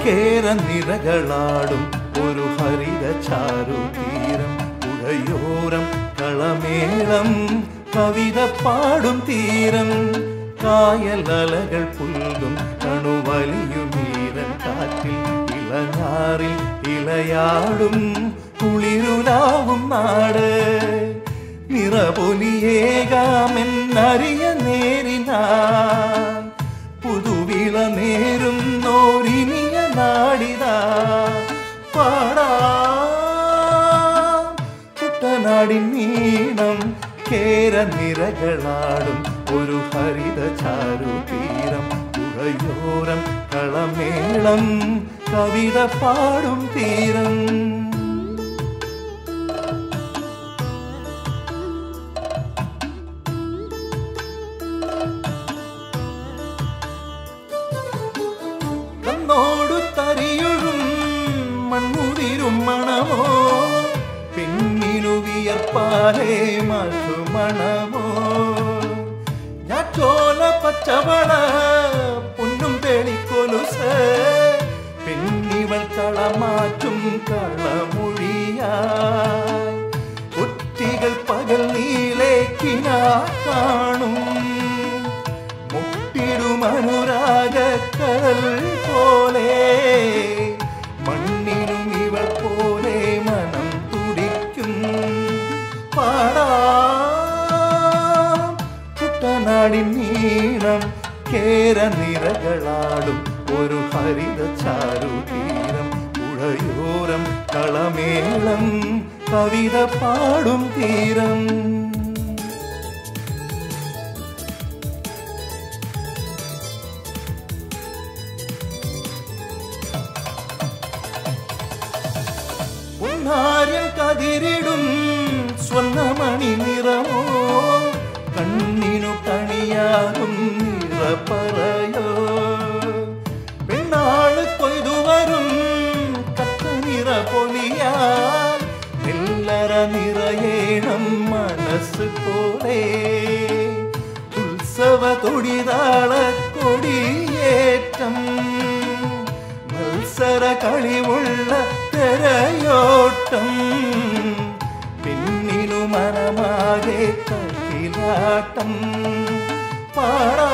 കേരനിരകളാടും ഒരു ഹരിത ചാരു തീരം പുഴയോരം കളമേളം കവിത പാടും തീരം കായലലകൾ പുൽകും കണുവലിയുമീരൻ കാറ്റിൽ ഇളഞ്ഞാറിൽ ഇളയാടും കുളിരുലാവും നാട് നിറപൊലിയേകാമെന്നറിയ നേരിനാ പുതുവിള നേരും നോരിനിയ നാടിതാ പാടാ കുട്ടനാടിൻ നീണം കേരനിരകളാടും ഒരു ഹരിത ചാരു തീരം പുഴയോരം കളമേളം കവിത പാടും തീരം കണ്ണോടു തരിയൊഴും മണ്ണുതിരും മണമോ പെണ്ണിനു വിയർപ്പാലേ മധുമണമോ ഞാറ്റോല പച്ചവള പൊന്നും തെളിക്കൊലുസ് പെണ്ണിവൾ കളമാറ്റും കളമൊഴിയായി കുറ്റികൾ പകൽ നീലേക്കിന കാണും മുട്ടിടും അനുരാഗ കടൽ പോലെ മണ്ണിനും ഇവൾ പോലെ മനം തുടിക്കും പാടാ കുട്ടനാടിൻ നീളം കേരനിരകളാടും ഒരു ഹരിത ചാരു തീരം പുഴയോരം കളമേളം കവിത പാടും തീരം പൊന്നാരിൽ കതിരിടും സ്വർണ്ണമണി നിറമോ കണ്ണിനു കണിയാകും നിറപ്പറയോ പെണ്ണാള് കൊയ്തു വരും കത്ത നിറ പൊലിയാൽ നെല്ലറ നിറയേണം മനസ്സ് പോലെ ഉത്സവ തൊടിതാള കൊടിയേറ്റം മത്സര കളിവുള്ള തെരയോട്ടം പിന്നിലു മനമാകെ കഹിലാട്ടം പാടാ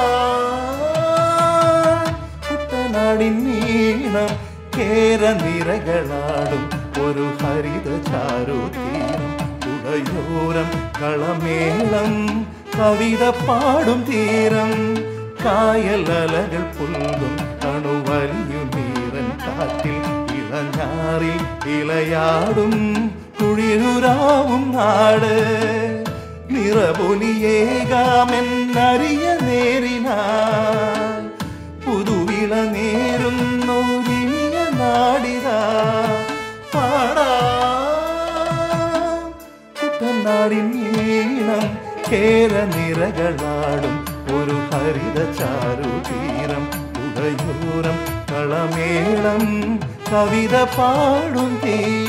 കുട്ടനാടിൻ നീളം കേരനിരകളാടും ഒരു ഹരിത ചാരു തീരം ഉടയോരം കളമേളം കവിത പാടും തീരം കായലലകൾ പുൽകും അണുവലിയുമീറൻ കാറ്റിൽ ഇളഞ്ഞാറിൽ ഇളയാടും കുളിരുരാവും നാട് നിറപൊലിയേകാമെന്നറിയ നേരിനായി പുതുവിള നേരുന്നൊരിയ നാടിതാ പാടാ കുട്ടനാടിൻ ഈണം കേരനിരകളാടും ഒരു ഹരിത ചാരു തീരം ഉടയോരം കളമേളം കവിത പാടും തീരം